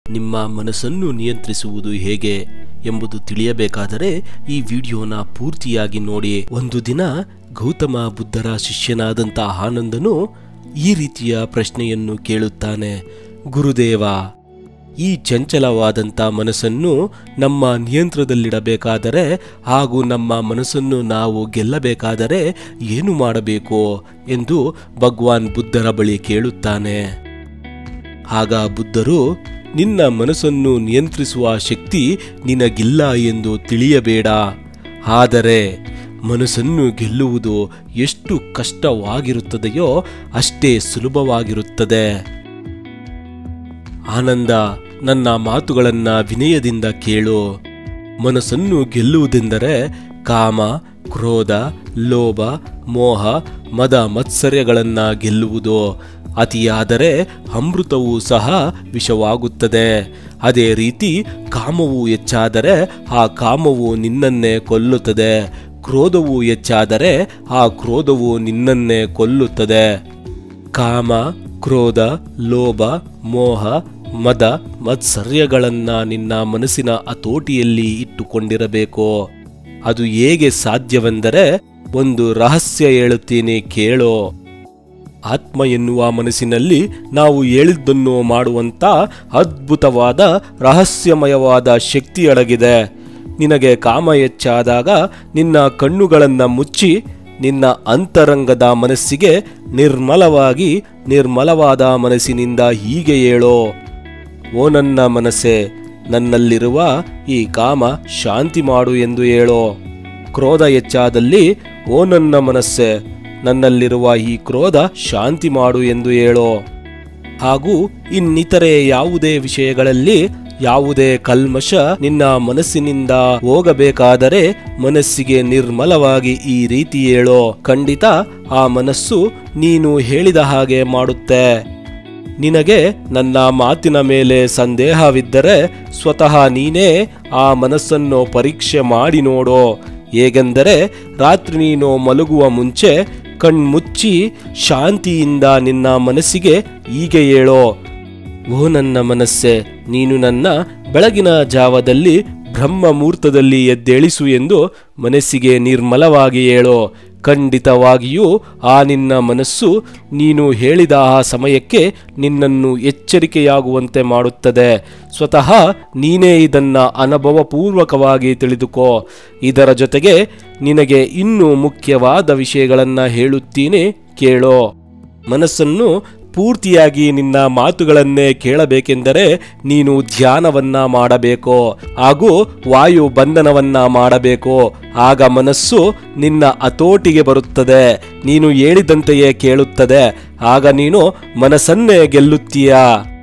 ನಿಮ್ಮ ಮನಸ್ಸನ್ನು ನಿಯಂತ್ರಿಸುವುದು ಹೇಗೆ ಎಂಬುದು ತಿಳಿಯಬೇಕಾದರೆ ಈ ವಿಡಿಯೋನ ಪೂರ್ತಿಯಾಗಿ ನೋಡಿ ಒಂದು ದಿನ ಗೌತಮ ಬುದ್ಧರ ಶಿಷ್ಯನಾದಂಥ ಆನಂದನು ಈ ರೀತಿಯ ಪ್ರಶ್ನೆಯನ್ನು ಕೇಳುತ್ತಾನೆ ಗುರುದೇವ ಈ ಚಂಚಲವಾದಂಥ ಮನಸ್ಸನ್ನು ನಮ್ಮ ನಿಯಂತ್ರಣದಲ್ಲಿಡಬೇಕಾದರೆ ಹಾಗೂ ನಮ್ಮ ಮನಸ್ಸನ್ನು ನಾವು ಗೆಲ್ಲಬೇಕಾದರೆ ಏನು ಮಾಡಬೇಕು ಎಂದು ಭಗವಾನ್ ಬುದ್ಧರ ಬಳಿ ಕೇಳುತ್ತಾನೆ ಆಗ ಬುದ್ಧರು ನಿನ್ನ ಮನಸ್ಸನ್ನು ನಿಯಂತ್ರಿಸುವ ಶಕ್ತಿ ನಿನಗಿಲ್ಲ ಎಂದು ತಿಳಿಯಬೇಡ ಆದರೆ ಮನಸ್ಸನ್ನು ಗೆಲ್ಲುವುದು ಎಷ್ಟು ಕಷ್ಟವಾಗಿರುತ್ತದೆಯೋ ಅಷ್ಟೇ ಸುಲಭವಾಗಿರುತ್ತದೆ ಆನಂದ ನನ್ನ ಮಾತುಗಳನ್ನ ವಿನಯದಿಂದ ಕೇಳು ಮನಸ್ಸನ್ನು ಗೆಲ್ಲುವುದೆಂದರೆ ಕಾಮ ಕ್ರೋಧ ಲೋಭ ಮೋಹ ಮದ ಮತ್ಸರ್ಯಗಳನ್ನ ಗೆಲ್ಲುವುದು ಅತಿಯಾದರೆ ಅಮೃತವೂ ಸಹ ವಿಷವಾಗುತ್ತದೆ ಅದೇ ರೀತಿ ಕಾಮವು ಹೆಚ್ಚಾದರೆ ಆ ಕಾಮವು ನಿನ್ನನ್ನೇ ಕೊಲ್ಲುತ್ತದೆ ಕ್ರೋಧವು ಹೆಚ್ಚಾದರೆ ಆ ಕ್ರೋಧವು ನಿನ್ನನ್ನೇ ಕೊಲ್ಲುತ್ತದೆ ಕಾಮ ಕ್ರೋಧ ಲೋಭ ಮೋಹ ಮದ ಮತ್ಸರ್ಯಗಳನ್ನ ನಿನ್ನ ಮನಸ್ಸಿನ ಹತೋಟಿಯಲ್ಲಿ ಇಟ್ಟುಕೊಂಡಿರಬೇಕು ಅದು ಹೇಗೆ ಸಾಧ್ಯವೆಂದರೆ ಒಂದು ರಹಸ್ಯ ಹೇಳುತ್ತೀನಿ ಕೇಳೋ ಆತ್ಮ ಎನ್ನುವ ಮನಸ್ಸಿನಲ್ಲಿ ನಾವು ಹೇಳಿದ್ದನ್ನು ಮಾಡುವಂತ ಅದ್ಭುತವಾದ ರಹಸ್ಯಮಯವಾದ ಶಕ್ತಿ ಅಡಗಿದೆ ನಿನಗೆ ಕಾಮ ಹೆಚ್ಚಾದಾಗ ನಿನ್ನ ಕಣ್ಣುಗಳನ್ನು ಮುಚ್ಚಿ ನಿನ್ನ ಅಂತರಂಗದ ಮನಸ್ಸಿಗೆ ನಿರ್ಮಲವಾಗಿ ನಿರ್ಮಲವಾದ ಮನಸ್ಸಿನಿಂದ ಹೀಗೆ ಹೇಳೋ ಓ ನನ್ನ ಮನಸ್ಸೆ ನನ್ನಲ್ಲಿರುವ ಈ ಕಾಮ ಶಾಂತಿ ಮಾಡು ಎಂದು ಹೇಳೋ ಕ್ರೋಧ ಹೆಚ್ಚಾದಲ್ಲಿ ಓ ನನ್ನ ಮನಸ್ಸೆ ನನ್ನಲ್ಲಿರುವ ಈ ಕ್ರೋಧ ಶಾಂತಿ ಮಾಡು ಎಂದು ಹೇಳೋ ಹಾಗೂ ಇನ್ನಿತರೆ ಯಾವುದೇ ವಿಷಯಗಳಲ್ಲಿ ಯಾವುದೇ ಕಲ್ಮಶ ನಿನ್ನ ಮನಸ್ಸಿನಿಂದ ಹೋಗಬೇಕಾದರೆ ಮನಸ್ಸಿಗೆ ನಿರ್ಮಲವಾಗಿ ಈ ರೀತಿ ಹೇಳೋ ಖಂಡಿತ ಆ ಮನಸ್ಸು ನೀನು ಹೇಳಿದ ಹಾಗೆ ಮಾಡುತ್ತೆ ನಿನಗೆ ನನ್ನ ಮಾತಿನ ಮೇಲೆ ಸಂದೇಹವಿದ್ದರೆ ಸ್ವತಃ ನೀನೇ ಆ ಮನಸ್ಸನ್ನು ಪರೀಕ್ಷೆ ಮಾಡಿ ನೋಡೋ ಹೇಗೆಂದರೆ ರಾತ್ರಿ ನೀನು ಮಲಗುವ ಮುಂಚೆ ಕಣ್ಮುಚ್ಚಿ ಶಾಂತಿಯಿಂದ ನಿನ್ನ ಮನಸ್ಸಿಗೆ ಹೀಗೆ ಹೇಳೋ ಓ ನನ್ನ ಮನಸ್ಸೆ ನೀನು ನನ್ನ ಬೆಳಗಿನ ಜಾವದಲ್ಲಿ ಬ್ರಹ್ಮ ಮುಹೂರ್ತದಲ್ಲಿ ಎದ್ದೇಳಿಸು ಎಂದು ಮನಸ್ಸಿಗೆ ನಿರ್ಮಲವಾಗಿ ಹೇಳೋ ಖಂಡಿತವಾಗಿಯೂ ಆ ನಿನ್ನ ಮನಸ್ಸು ನೀನು ಹೇಳಿದ ಆ ಸಮಯಕ್ಕೆ ನಿನ್ನನ್ನು ಎಚ್ಚರಿಕೆಯಾಗುವಂತೆ ಮಾಡುತ್ತದೆ ಸ್ವತಃ ನೀನೇ ಇದನ್ನ ಅನುಭವಪೂರ್ವಕವಾಗಿ ತಿಳಿದುಕೋ ಇದರ ಜೊತೆಗೆ ನಿನಗೆ ಇನ್ನೂ ಮುಖ್ಯವಾದ ವಿಷಯಗಳನ್ನು ಹೇಳುತ್ತೀನಿ ಕೇಳೋ ಮನಸ್ಸನ್ನು ಪೂರ್ತಿಯಾಗಿ ನಿನ್ನ ಮಾತುಗಳನ್ನೇ ಕೇಳಬೇಕೆಂದರೆ ನೀನು ಧ್ಯಾನವನ್ನ ಮಾಡಬೇಕು ಹಾಗೂ ವಾಯು ಬಂಧನವನ್ನ ಮಾಡಬೇಕು ಆಗ ಮನಸ್ಸು ನಿನ್ನ ಹತೋಟಿಗೆ ಬರುತ್ತದೆ ನೀನು ಹೇಳಿದಂತೆಯೇ ಕೇಳುತ್ತದೆ ಆಗ ನೀನು ಮನಸ್ಸನ್ನೇ ಗೆಲ್ಲುತ್ತೀಯ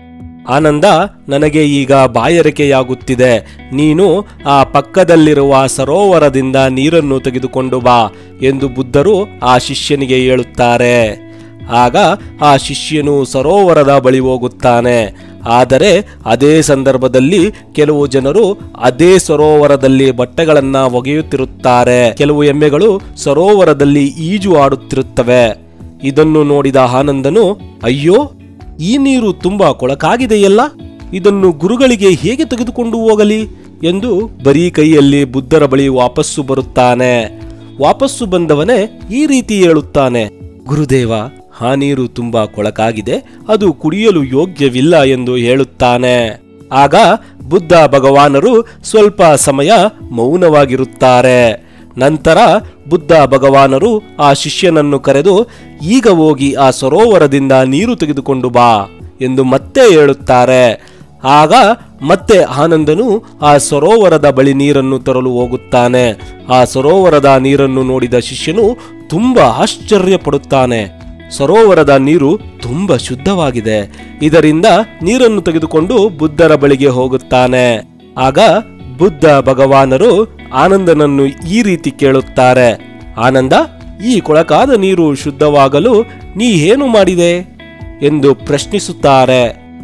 ಆನಂದ ನನಗೆ ಈಗ ಬಾಯಾರಿಕೆಯಾಗುತ್ತಿದೆ ನೀನು ಆ ಪಕ್ಕದಲ್ಲಿರುವ ಸರೋವರದಿಂದ ನೀರನ್ನು ತೆಗೆದುಕೊಂಡು ಬಾ ಎಂದು ಬುದ್ಧರು ಆ ಶಿಷ್ಯನಿಗೆ ಹೇಳುತ್ತಾರೆ ಆಗ ಆ ಶಿಷ್ಯನು ಸರೋವರದ ಬಳಿ ಹೋಗುತ್ತಾನೆ ಆದರೆ ಅದೇ ಸಂದರ್ಭದಲ್ಲಿ ಕೆಲವು ಜನರು ಅದೇ ಸರೋವರದಲ್ಲಿ ಬಟ್ಟೆಗಳನ್ನ ಒಗೆಯುತ್ತಿರುತ್ತಾರೆ ಕೆಲವು ಎಮ್ಮೆಗಳು ಸರೋವರದಲ್ಲಿ ಈಜು ಆಡುತ್ತಿರುತ್ತವೆ ಇದನ್ನು ನೋಡಿದ ಆನಂದನು ಅಯ್ಯೋ ಈ ನೀರು ತುಂಬಾ ಕೊಳಕಾಗಿದೆಯಲ್ಲ ಇದನ್ನು ಗುರುಗಳಿಗೆ ಹೇಗೆ ತೆಗೆದುಕೊಂಡು ಹೋಗಲಿ ಎಂದು ಬರೀ ಕೈಯಲ್ಲಿ ಬುದ್ಧರ ಬಳಿ ವಾಪಸ್ಸು ಬರುತ್ತಾನೆ ವಾಪಸ್ಸು ಬಂದವನೇ ಈ ರೀತಿ ಹೇಳುತ್ತಾನೆ ಗುರುದೇವ ಆ ನೀರು ತುಂಬಾ ಕೊಳಕಾಗಿದೆ ಅದು ಕುಡಿಯಲು ಯೋಗ್ಯವಿಲ್ಲ ಎಂದು ಹೇಳುತ್ತಾನೆ ಆಗ ಬುದ್ಧ ಭಗವಾನರು ಸ್ವಲ್ಪ ಸಮಯ ಮೌನವಾಗಿರುತ್ತಾರೆ ನಂತರ ಬುದ್ಧ ಭಗವಾನರು ಆ ಶಿಷ್ಯನನ್ನು ಕರೆದು ಈಗ ಹೋಗಿ ಆ ಸರೋವರದಿಂದ ನೀರು ತೆಗೆದುಕೊಂಡು ಬಾ ಎಂದು ಮತ್ತೆ ಹೇಳುತ್ತಾರೆ ಆಗ ಮತ್ತೆ ಆನಂದನು ಆ ಸರೋವರದ ಬಳಿ ನೀರನ್ನು ತರಲು ಹೋಗುತ್ತಾನೆ ಆ ಸರೋವರದ ನೀರನ್ನು ನೋಡಿದ ಶಿಷ್ಯನು ತುಂಬಾ ಆಶ್ಚರ್ಯಪಡುತ್ತಾನೆ ಸರೋವರದ ನೀರು ತುಂಬಾ ಶುದ್ಧವಾಗಿದೆ ಇದರಿಂದ ನೀರನ್ನು ತೆಗೆದುಕೊಂಡು ಬುದ್ಧರ ಬಳಿಗೆ ಹೋಗುತ್ತಾನೆ ಆಗ ಬುದ್ಧ ಭಗವಾನರು ಆನಂದನನ್ನು ಈ ರೀತಿ ಕೇಳುತ್ತಾರೆ ಆನಂದ ಈ ಕೊಳಕಾದ ನೀರು ಶುದ್ಧವಾಗಲು ನೀ ಏನು ಮಾಡಿದೆ ಎಂದು ಪ್ರಶ್ನಿಸುತ್ತಾರೆ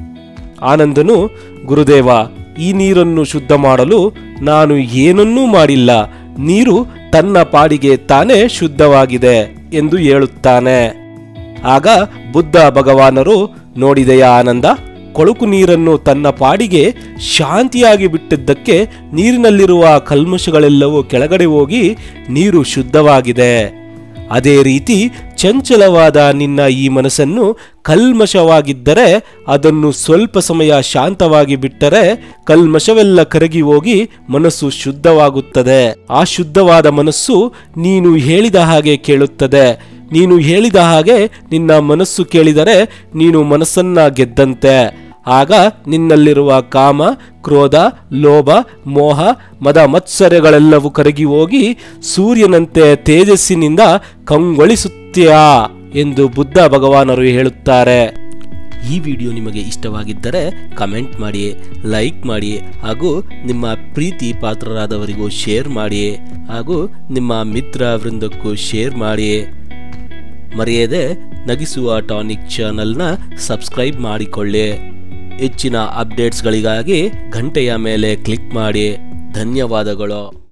ಆನಂದನು ಗುರುದೇವ ಈ ನೀರನ್ನು ಶುದ್ಧ ಮಾಡಲು ನಾನು ಏನನ್ನೂ ಮಾಡಿಲ್ಲ ನೀರು ತನ್ನ ಪಾಡಿಗೆ ತಾನೇ ಶುದ್ಧವಾಗಿದೆ ಎಂದು ಹೇಳುತ್ತಾನೆ ಆಗ ಬುದ್ಧ ಭಗವಾನರು ನೋಡಿದೆಯಾ ಆನಂದ ಕೊಳಕು ನೀರನ್ನು ತನ್ನ ಪಾಡಿಗೆ ಶಾಂತಿಯಾಗಿ ಬಿಟ್ಟಿದ್ದಕ್ಕೆ ನೀರಿನಲ್ಲಿರುವ ಕಲ್ಮಶಗಳೆಲ್ಲವೂ ಕೆಳಗಡೆ ಹೋಗಿ ನೀರು ಶುದ್ಧವಾಗಿದೆ ಅದೇ ರೀತಿ ಚಂಚಲವಾದ ನಿನ್ನ ಈ ಮನಸ್ಸನ್ನು ಕಲ್ಮಶವಾಗಿದ್ದರೆ ಅದನ್ನು ಸ್ವಲ್ಪ ಸಮಯ ಶಾಂತವಾಗಿ ಬಿಟ್ಟರೆ ಕಲ್ಮಶವೆಲ್ಲ ಕರಗಿ ಹೋಗಿ ಮನಸ್ಸು ಶುದ್ಧವಾಗುತ್ತದೆ ಆ ಶುದ್ಧವಾದ ಮನಸ್ಸು ನೀನು ಹೇಳಿದ ಹಾಗೆ ಕೇಳುತ್ತದೆ ನೀನು ಹೇಳಿದ ಹಾಗೆ ನಿನ್ನ ಮನಸ್ಸು ಕೇಳಿದರೆ ನೀನು ಮನಸ್ಸನ್ನ ಗೆದ್ದಂತೆ ಆಗ ನಿನ್ನಲ್ಲಿರುವ ಕಾಮ ಕ್ರೋಧ ಲೋಭ ಮೋಹ ಮದ ಮತ್ಸರಗಳೆಲ್ಲವೂ ಕರಗಿ ಹೋಗಿ ಸೂರ್ಯನಂತೆ ತೇಜಸ್ಸಿನಿಂದ ಕಂಗೊಳಿಸುತ್ತೀಯಾ ಎಂದು ಬುದ್ಧ ಭಗವಾನರು ಹೇಳುತ್ತಾರೆ ಈ ವಿಡಿಯೋ ನಿಮಗೆ ಇಷ್ಟವಾಗಿದ್ದರೆ ಕಮೆಂಟ್ ಮಾಡಿ ಲೈಕ್ ಮಾಡಿ ಹಾಗೂ ನಿಮ್ಮ ಪ್ರೀತಿ ಪಾತ್ರರಾದವರಿಗೂ ಶೇರ್ ಮಾಡಿ ಹಾಗೂ ನಿಮ್ಮ ಮಿತ್ರ ವೃಂದಕ್ಕೂ ಶೇರ್ ಮಾಡಿ ಮರೆಯದೆ ನಗಿಸುವ ಟಾನಿಕ್ ಚಾನಲ್ನ ಸಬ್ಸ್ಕ್ರೈಬ್ ಮಾಡಿಕೊಳ್ಳಿ ಹೆಚ್ಚಿನ ಅಪ್ಡೇಟ್ಸ್ಗಳಿಗಾಗಿ ಗಂಟೆಯ ಮೇಲೆ ಕ್ಲಿಕ್ ಮಾಡಿ ಧನ್ಯವಾದಗಳು